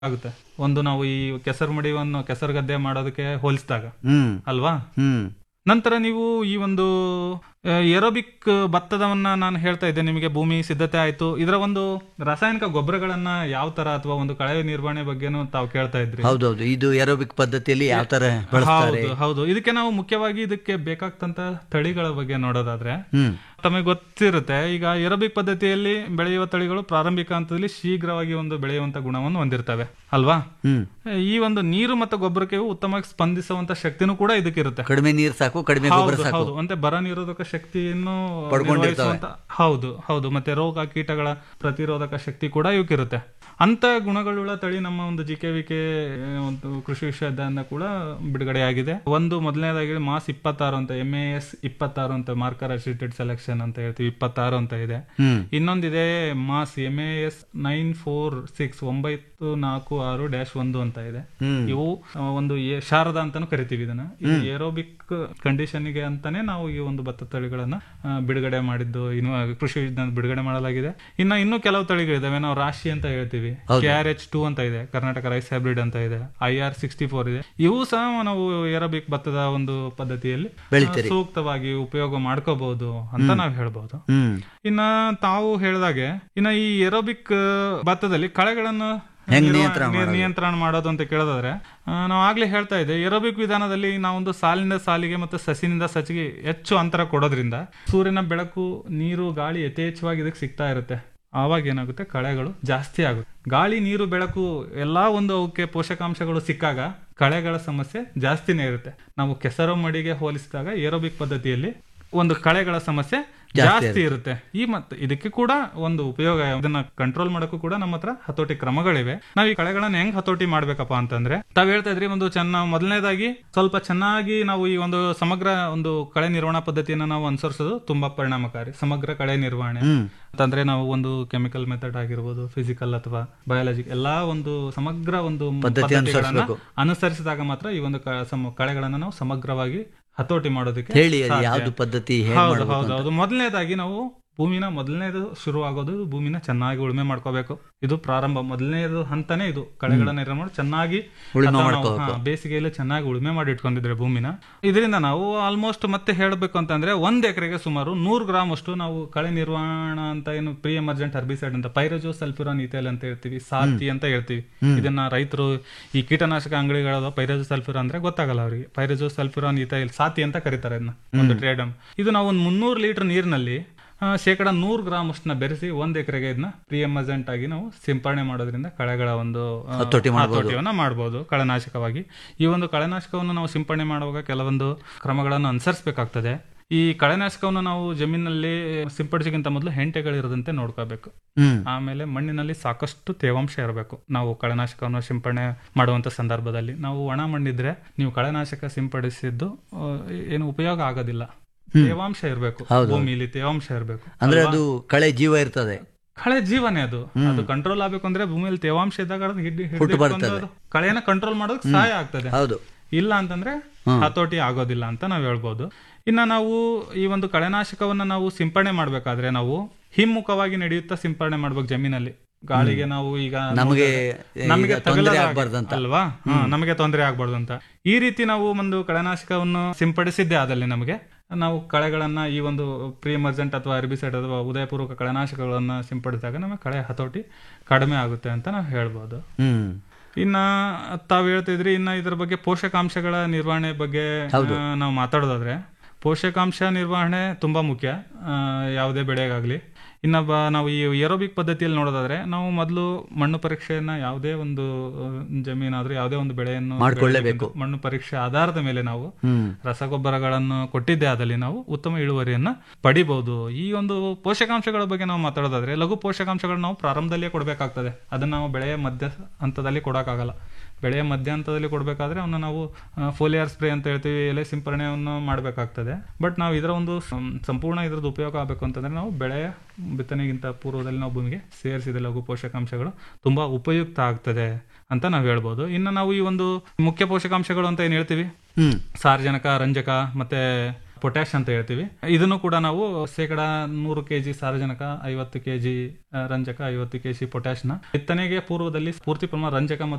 ಆಗುತ್ತೆ ಒಂದು ನಾವು ಈ ಕೆಸರು ಮಡಿವನ್ನು ಕೆಸರು ಗದ್ದೆ ಮಾಡೋದಕ್ಕೆ ಹೋಲಿಸಿದಾಗ ಹ್ಮ್ ಅಲ್ವಾ ಹ್ಮ್ ನಂತರ ನೀವು ಈ ಒಂದು ಏರೋಬಿಕ್ ಭತ್ತದವನ್ನ ನಾನು ಹೇಳ್ತಾ ಇದ್ದೆ ನಿಮಗೆ ಭೂಮಿ ಸಿದ್ಧತೆ ಆಯ್ತು ಇದರ ಒಂದು ರಾಸಾಯನಿಕ ಗೊಬ್ಬರಗಳನ್ನ ಯಾವ ತರ ಅಥವಾ ಒಂದು ಕಳೆ ನಿರ್ವಹಣೆ ಬಗ್ಗೆನೂ ತಾವು ಕೇಳ್ತಾ ಇದ್ರಿ ಹೌದೌದು ಇದು ಏರೋಬಿಕ್ ಪದ್ಧತಿಯಲ್ಲಿ ಯಾವ ತರ ಬಳಸ್ತಾರೆ ಹೌದು ಹೌದು ಇದಕ್ಕೆ ನಾವು ಮುಖ್ಯವಾಗಿ ಇದಕ್ಕೆ ಬೇಕಾಗ್ತಂತ ತಳಿಗಳ ಬಗ್ಗೆ ನೋಡೋದಾದ್ರೆ ಹ್ಮ್ ತಮಗೆ ಗೊತ್ತಿರುತ್ತೆ ಈಗ ಏರೋಬಿಕ್ ಪದ್ಧತಿಯಲ್ಲಿ ಬೆಳೆಯುವ ತಳಿಗಳು ಪ್ರಾರಂಭಿಕ ಹಂತದಲ್ಲಿ ಶೀಘ್ರವಾಗಿ ಒಂದು ಬೆಳೆಯುವಂತ ಗುಣವನ್ನು ಹೊಂದಿರ್ತವೆ ಅಲ್ವಾ ಹ್ಮ್ ಈ ಒಂದು ನೀರು ಮತ್ತು ಗೊಬ್ಬರಕ್ಕೆ ಉತ್ತಮವಾಗಿ ಸ್ಪಂದಿಸುವಂತ ಶಕ್ತಿನೂ ಕೂಡ ಇದಕ್ಕಿರುತ್ತೆ ಕಡಿಮೆ ನೀರ್ ಸಾಕು ಕಡಿಮೆ ಗೊಬ್ಬರ ಹೌದು ಸಾಕು ಹೌದು ಮತ್ತೆ ಬರ ನಿರೋಧಕ ಶಕ್ತಿಯನ್ನು ಪಡ್ಕೊಂಡಿರ್ತವೆ. ನಿರ್ವಹಿಸುವಂತ ಹೌದು ಹೌದು ಮತ್ತೆ ರೋಗ ಕೀಟಗಳ ಪ್ರತಿರೋಧಕ ಶಕ್ತಿ ಕೂಡ ಇವಕ್ಕಿರುತ್ತೆ ಅಂತ ಗುಣಗಳುಳ್ಳ ತಳಿ ನಮ್ಮ ಒಂದು ಜಿ ಕೆ ವಿ ಕೆ ಒಂದು ಕೃಷಿ ವಿಶ್ವವಿದ್ಯಾಲಯದಿಂದ ಕೂಡ ಬಿಡುಗಡೆಯಾಗಿದೆ ಒಂದು ಮೊದಲನೇದಾಗಿ ಮಾಸ್ ಇಪ್ಪತ್ತಾರು ಅಂತ ಎಂ ಎ ಎಸ್ ಇಪ್ಪತ್ತಾರು ಅಂತ ಮಾರ್ಕರ್ ಅಸಿಟೆಡ್ ಸೆಲೆಕ್ಷನ್ ಅಂತ ಹೇಳ್ತೀವಿ ಇಪ್ಪತ್ತಾರು ಅಂತ ಇದೆ ಹ್ಮ್ ಇನ್ನೊಂದಿದೆ ಮಾಸ್ M A S nine four six ಒಂಬತ್ತು ನಾಲ್ಕು ಆರು ಡ್ಯಾಶ್ ಒಂದು ಅಂತ ಇದೆ ಹ್ಮ್ ಇವು ಆ, ಒಂದು ಏ- ಶಾರದಾ ಅಂತಾನು ಕರಿತೀವಿ ಇದನ್ನ ಇದು ಏರೋಬಿಕ್ ಕಂಡೀಷನ್ ಗೆ ಅಂತಾನೆ ನಾವು ಈ ಒಂದು ಭತ್ತ ತಳಿಗಳನ್ನ ಆ, ಬಿಡುಗಡೆ ಮಾಡಿದ್ದು ಇನ್ನು ಕೃಷಿ ವಿಜ್ಞಾನ ಬಿಡುಗಡೆ ಮಾಡಲಾಗಿದೆ ಇನ್ನ ಇನ್ನು ಕೆಲವು ತಳಿಗಳಿದಾವೆ ನಾವು ರಾಶಿ ಅಂತ ಹೇಳ್ತೀವಿ ಕೆ ಆರ್ ಎಚ್ ಟೂ ಅಂತ ಇದೆ ಕರ್ನಾಟಕ ರೈಸ್ ಹೈಬ್ರಿಡ್ ಅಂತ ಇದೆ ಐ ಆರ್ ಸಿಕ್ಸ್ಟಿ ಫೋರ್ ಇದೆ ಇವು ಸಹ ನಾವು ಏರೋಬಿಕ್ ಭತ್ತದ ಒಂದು ಪದ್ಧತಿಯಲ್ಲಿ ಆ, ಬೆಳಿತೀರಿ. ಸೂಕ್ತವಾಗಿ ಉಪಯೋಗ ಮಾಡ್ಕೋಬಹುದು ಅಂತ ನಾವು ಹೇಳ್ಬಹುದು ಹ್ಮ್ ಇನ್ನ ತಾವು ಹೇಳಿದಾಗೆ ಇನ್ನ ಈ ಏರೋಬಿಕ್ ಭತ್ತದಲ್ಲಿ ಕಳೆಗಳನ್ನು ಹೆಂಗ್ ನಿರ್ವ- ನಿಯಂತ್ರಣ ನಿಯ- ಮಾಡೋದು? ನಿಯಂತ್ರಣ ಮಾಡೋದು ಅಂತ ಕೇಳೋದಾದ್ರೆ ಆ, ನಾವು ಆಗ್ಲೇ ಹೇಳ್ತಾ ಇದ್ದೆ ಏರೋಬಿಕ್ ವಿಧಾನದಲ್ಲಿ ನಾವೊಂದು ಸಾಲಿನಿಂದ ಸಾಲಿಗೆ ಮತ್ತು ಸಸಿನಿಂದ ಸಸಿಗೆ ಹೆಚ್ಚು ಅಂತರ ಕೊಡೋದ್ರಿಂದ ಸೂರ್ಯನ ಬೆಳಕು ನೀರು ಗಾಳಿ ಯಥೇಚ್ಛವಾಗಿ ಇದಕ್ಕೆ ಸಿಗ್ತಾ ಇರುತ್ತೆ ಆವಾಗ ಏನಾಗುತ್ತೆ ಕಳೆಗಳು ಜಾಸ್ತಿ ಆಗುತ್ತೆ ಗಾಳಿ ನೀರು ಬೆಳಕು ಎಲ್ಲಾ ಒಂದು ಅವಕ್ಕೆ ಪೋಷಕಾಂಶಗಳು ಸಿಕ್ಕಾಗ ಕಳೆಗಳ ಸಮಸ್ಯೆ ಜಾಸ್ತಿನೇ ಇರುತ್ತೆ ನಾವು ಕೆಸರು ಮಡಿಗೆ ಹೋಲಿಸಿದಾಗ ಏರೋಬಿಕ್ ಪದ್ಧತಿಯಲ್ಲಿ ಒಂದು ಕಳೆಗಳ ಸಮಸ್ಯೆ ಜಾಸ್ತಿ ಇರುತ್ತೆ ಈ ಮತ್ತೆ ಇದಕ್ಕೆ ಕೂಡ ಒಂದು ಉಪಯೋಗ ಇದನ್ನ ಕಂಟ್ರೋಲ್ ಮಾಡಕ್ಕೂ ಕೂಡ ನಮ್ಮ ಹತ್ರ ಹತೋಟಿ ಕ್ರಮಗಳಿವೆ ನಾವು ಈ ಕಳೆಗಳನ್ನ ಹೆಂಗ್ ಹತೋಟಿ ಮಾಡ್ಬೇಕಪ್ಪ ಅಂತಂದ್ರೆ ತಾವ್ ಹೇಳ್ತಾ ಇದ್ರಿ ಒಂದು ಚೆನ್ನ ಮೊದಲನೇದಾಗಿ ಸ್ವಲ್ಪ ಚೆನ್ನಾಗಿ ನಾವು ಈ ಒಂದು ಸಮಗ್ರ ಒಂದು ಕಳೆ ನಿರ್ವಹಣಾ ಪದ್ಧತಿಯನ್ನ ನಾವು ಅನುಸರಿಸೋದು ತುಂಬಾ ಪರಿಣಾಮಕಾರಿ ಸಮಗ್ರ ಕಳೆ ನಿರ್ವಹಣೆ ಹ್ಮ್ ಅಂತಂದ್ರೆ ನಾವು ಒಂದು ಕೆಮಿಕಲ್ ಮೆಥಡ್ ಆಗಿರ್ಬೋದು ಫಿಸಿಕಲ್ ಅಥವಾ ಬಯಾಲಜಿ ಎಲ್ಲಾ ಒಂದು ಸಮಗ್ರ ಒಂದು ಪದ್ಧತಿ ಪದ್ಧತಿಗಳನ್ನ ಅನುಸರಿಸ್ಬೇಕು. ಅನುಸರಿಸಿದಾಗ ಮಾತ್ರ ಈ ಒಂದು ಕ- ಸಮ- ಕಳೆಗಳನ್ನ ನಾವು ಸಮಗ್ರವಾಗಿ ಹತೋಟಿ ಮಾಡೋದಕ್ಕೆ ಹೇಳಿ ಅದು ಸಾಧ್ಯ. ಯಾವ್ದು ಪದ್ಧತಿ ಹೇಗ್ ಹೌದು ಮಾಡ್ಬೇಕು ಹೌದು ಅಂತ. ಹೌದು ಮೊದಲನೇದಾಗಿ ನಾವು ಭೂಮಿನ ಮೊದಲನೇದು ಶುರು ಆಗೋದು ಭೂಮಿನ ಚೆನ್ನಾಗಿ ಉಳುಮೆ ಮಾಡ್ಕೋಬೇಕು ಇದು ಪ್ರಾರಂಭ ಮೊದಲನೇದು ಹಂತನೇ ಇದು ಕಳೆಗಳನ್ನ ನಿರ್ವಹಣೆ ಮಾಡಿ ಚೆನ್ನಾಗಿ ಉಳುಮೆ ಅಥವಾ ನಾವು, ಮಾಡ್ಕೋಬೇಕು. ಹಾ, ಬೇಸಿಗೆಯಲ್ಲಿ ಚೆನ್ನಾಗಿ ಉಳುಮೆ ಮಾಡಿ ಇಟ್ಕೊಂಡಿದ್ರೆ ಭೂಮಿನ ಇದರಿಂದ ನಾವು ಆಲ್ಮೋಸ್ಟ್ ಮತ್ತೆ ಹೇಳಬೇಕು ಅಂತಂದ್ರೆ ಒಂದ್ ಎಕರೆಗೆ ಸುಮಾರು ನೂರು ಗ್ರಾಮ್ ಅಷ್ಟು ನಾವು ಕಳೆ ನಿರ್ವಹಣಾ ಅಂತ ಏನು ಪ್ರಿ ಎಮರ್ಜೆಂಟ್ ಹರ್ಬಿಸೈಡ್ ಅಂತ ಪೈರಜೋ ಸಲ್ಫ್ಯೂರಾನ್ ಇಥೈಲ್ ಅಂತ ಹೇಳ್ತೀವಿ ಸಾತಿ ಅಂತ ಹೇಳ್ತೀವಿ ಇದನ್ನ ರೈತರು ಈ ಕೀಟನಾಶಕ ಅಂಗಡಿಗಳ ಪೈರಜೋ ಸಲ್ಫ್ಯೂರ್ ಅಂದ್ರೆ ಗೊತ್ತಾಗಲ್ಲ ಅವರಿಗೆ ಪೈರಜೋ ಸಲ್ಫ್ಯೂರಾನ್ ಇಥೈಲ್ ಸಾತಿ ಅಂತ ಕರೀತಾರೆ ಇದನ್ನ ಒಂದು ಟ್ರೇಡಮ್ ಇದು ನಾವು ಒಂದು ಮುನ್ನೂರು ಲೀಟರ್ ನೀರಿನಲ್ಲಿ ಆ, ಶೇಕಡ ನೂರು ಗ್ರಾಮ್ ಅಷ್ಟನ್ನ ಬೆರೆಸಿ ಒಂದ್ ಎಕರೆಗೆ ಇದನ್ನ ಪ್ರಿ ಎಮರ್ಜೆಂಟ್ ಆಗಿ ನಾವು ಸಿಂಪರಣೆ ಮಾಡೋದ್ರಿಂದ ಕಳೆಗಳ ಒಂದು ಆ, ಹತೋಟಿ ಮಾಡ್ಬೋದು. ಹತೋಟಿಯನ್ನ ಮಾಡಬಹುದು ಕಳೆನಾಶಕವಾಗಿ ಈ ಒಂದು ಕಳೆನಾಶಕವನ್ನು ನಾವು ಸಿಂಪರಣೆ ಮಾಡುವಾಗ ಕೆಲವೊಂದು ಕ್ರಮಗಳನ್ನು ಅನುಸರಿಸಬೇಕಾಗ್ತದೆ ಈ ಕಳೆನಾಶಕವನ್ನು ನಾವು ಜಮೀನಲ್ಲಿ ಸಿಂಪಡಿಸಿಗಿಂತ ಮೊದಲು ಹೆಂಟೆಗಳಿರದಂತೆ ನೋಡ್ಕೋಬೇಕು ಹ್ಮ್ ಆಮೇಲೆ ಮಣ್ಣಿನಲ್ಲಿ ಸಾಕಷ್ಟು ತೇವಾಂಶ ಇರಬೇಕು ನಾವು ಕಳೆನಾಶಕವನ್ನು ಸಿಂಪಡಣೆ ಮಾಡುವಂತ ಸಂದರ್ಭದಲ್ಲಿ ನಾವು ಒಣ ಮಣ್ಣಿದ್ರೆ ನೀವು ಕಳೆನಾಶಕ ಸಿಂಪಡಿಸಿದ್ದು ಆ, ಏನು ಉಪಯೋಗ ಆಗೋದಿಲ್ಲ ತೇವಾಂಶ ಇರಬೇಕು ಭೂಮಿಲಿ ತೇವಾಂಶ ಇರಬೇಕು ಅಂದ್ರೆ ಅದು ಕಳೆ ಜೀವ ಇರ್ತದೆ ಕಳೆ ಜೀವನೇ ಅದು ಅದು ಕಂಟ್ರೋಲ್ ಆಗ್ಬೇಕು ಅಂದ್ರೆ ಭೂಮಿಯಲ್ಲಿ ತೇವಾಂಶ ಇದ್ದಾಗ ಅದು ಹಿಡ್ದು- ಹಿಡ್ದು ಹುಟ್ಟು ಇಟ್ಕೊಂಡು ಬರ್ತದೆ. ಅದು ಕಳೆನ ಕಂಟ್ರೋಲ್ ಮಾಡೋದಕ್ಕೆ ಸಹಾಯ ಆಗ್ತದೆ ಹೌದು ಇಲ್ಲ ಅಂತಂದ್ರೆ ಹತೋಟಿ ಆಗೋದಿಲ್ಲ ಅಂತ ನಾವು ಹೇಳ್ಬೋದು ಇನ್ನ ನಾವು ಈ ಒಂದು ಕಳೆನಾಶಕವನ್ನ ನಾವು ಸಿಂಪರಣೆ ಮಾಡ್ಬೇಕಾದ್ರೆ ನಾವು ಹಿಮ್ಮುಖವಾಗಿ ನಡೆಯುತ್ತಾ ಸಿಂಪರಣೆ ಮಾಡ್ಬೇಕು ಜಮೀನಲ್ಲಿ ಗಾಳಿಗೆ ನಾವು ಈಗ ನಮಗೆ ನೋಡಿದ್ರೆ ನಮಗೆ ಈಗ ತೊಂದ್ರೆ ತಗಲದ ಆಗ್ಬಾರ್ದಂತ. ಅಲ್ವಾ ಹಾ, ನಮಗೆ ತೊಂದರೆ ಆಗ್ಬಾರ್ದು ಅಂತ ಈ ರೀತಿ ನಾವು ಒಂದು ಕಳೆನಾಶಕವನ್ನು ಸಿಂಪಡಿಸಿದ್ದೆ ಆದಲ್ಲಿ ನಮಗೆ ನಾವು ಕಳೆಗಳನ್ನ ಈ ಒಂದು ಪ್ರಿ ಎಮರ್ಜೆಂಟ್ ಅಥವಾ ಅರ್ಬಿಸೈಡ್ ಅಥವಾ ಉದಯಪೂರ್ವಕ ಕಳೆನಾಶಕಗಳನ್ನ ಸಿಂಪಡಿಸಿದಾಗ ನಮಗೆ ಕಳೆ ಹತೋಟಿ ಕಡಿಮೆ ಆಗುತ್ತೆ ಅಂತ ನಾವು ಹೇಳ್ಬೋದು ಹ್ಮ್ ಇನ್ನ ತಾವ್ ಹೇಳ್ತಿದ್ರಿ ಇನ್ನ ಇದ್ರ ಬಗ್ಗೆ ಪೋಷಕಾಂಶಗಳ ನಿರ್ವಹಣೆ ಬಗ್ಗೆ ಆ, ನಾವು ಮಾತಾಡೋದಾದ್ರೆ ಪೋಷಕಾಂಶ ನಿರ್ವಹಣೆ ತುಂಬಾ ಮುಖ್ಯ ಆ, ಯಾವುದೇ ಬೆಳೆಗಾಗ್ಲಿ ಇನ್ನೊಬ್ಬ ನಾವು ಈ ಏರೋಬಿಕ್ ಪದ್ಧತಿಯಲ್ಲಿ ನೋಡೋದಾದ್ರೆ ನಾವು ಮೊದಲು ಮಣ್ಣು ಪರೀಕ್ಷೆಯನ್ನ ಯಾವುದೇ ಒಂದು ಆ, ಜಮೀನಾದ್ರೂ ಯಾವುದೇ ಒಂದು ಬೆಳೆಯನ್ನು ಮಾಡ್ಕೊಳ್ಳೇಬೇಕು. ಬೆಳೆಯಬೇಕಿದ್ದು ಮಣ್ಣು ಪರೀಕ್ಷೆ ಆಧಾರದ ಮೇಲೆ ನಾವು ಹ್ಮ್ ರಸಗೊಬ್ಬರಗಳನ್ನು ಕೊಟ್ಟಿದ್ದೇ ಆದಲ್ಲಿ ನಾವು ಉತ್ತಮ ಇಳುವರಿಯನ್ನ ಪಡಿಬಹುದು ಈ ಒಂದು ಪೋಷಕಾಂಶಗಳ ಬಗ್ಗೆ ನಾವು ಮಾತಾಡೋದಾದ್ರೆ ಲಘು ಪೋಷಕಾಂಶಗಳು ನಾವು ಪ್ರಾರಂಭದಲ್ಲಿಯೇ ಕೊಡಬೇಕಾಗ್ತದೆ ಅದನ್ನ ನಾವು ಬೆಳೆಯ ಮಧ್ಯ ಹಂತದಲ್ಲಿ ಕೊಡೋಕ್ಕಾಗಲ್ಲ ಬೆಳೆಯ ಮಧ್ಯ ಹಂತದಲ್ಲಿ ಕೊಡಬೇಕಾದ್ರೆ ಅವನ್ನ ನಾವು ಫೋಲಿಯರ್ ಸ್ಪ್ರೇ ಅಂತ ಹೇಳ್ತೀವಿ ಎಲೆ ಸಿಂಪರಣೆಯನ್ನು ಮಾಡಬೇಕಾಗ್ತದೆ ಬಟ್ ನಾವು ಇದರ ಒಂದು ಸಂ- ಸಂಪೂರ್ಣ ಇದ್ರದ್ದು ಉಪಯೋಗ ಆಗಬೇಕು ಅಂತಂದ್ರೆ ನಾವು ಬೆಳೆಯ ಬಿತ್ತನೆಗಿಂತ ಪೂರ್ವದಲ್ಲಿ ನಾವು ಭೂಮಿಗೆ ಸೇರಿಸಿದ ಲಘು ಪೋಷಕಾಂಶಗಳು ತುಂಬಾ ಉಪಯುಕ್ತ ಆಗ್ತದೆ ಅಂತ ನಾವು ಹೇಳ್ಬೋದು ಇನ್ನು ನಾವು ಈ ಒಂದು ಮುಖ್ಯ ಪೋಷಕಾಂಶಗಳು ಅಂತ ಏನ್ ಹೇಳ್ತೀವಿ ಹ್ಮ್ ಸಾರಜನಕ ರಂಜಕ ಮತ್ತೆ ಪೊಟ್ಯಾಶ್ ಅಂತ ಹೇಳ್ತೀವಿ ಇದನ್ನು ಕೂಡ ನಾವು ಶೇಕಡ ನೂರು ಕೆಜಿ ಸಾರಜನಕ ಐವತ್ತು ಕೆಜಿ ರಂಜಕ ಐವತ್ತು ಕೆಜಿ ಪೊಟ್ಯಾಶ್ನ ಬಿತ್ತನೆಗೆ ಪೂರ್ವದಲ್ಲಿ ಪೂರ್ತಿ ಪ್ರಮಾಣ ರಂಜಕ ಮತ್ತು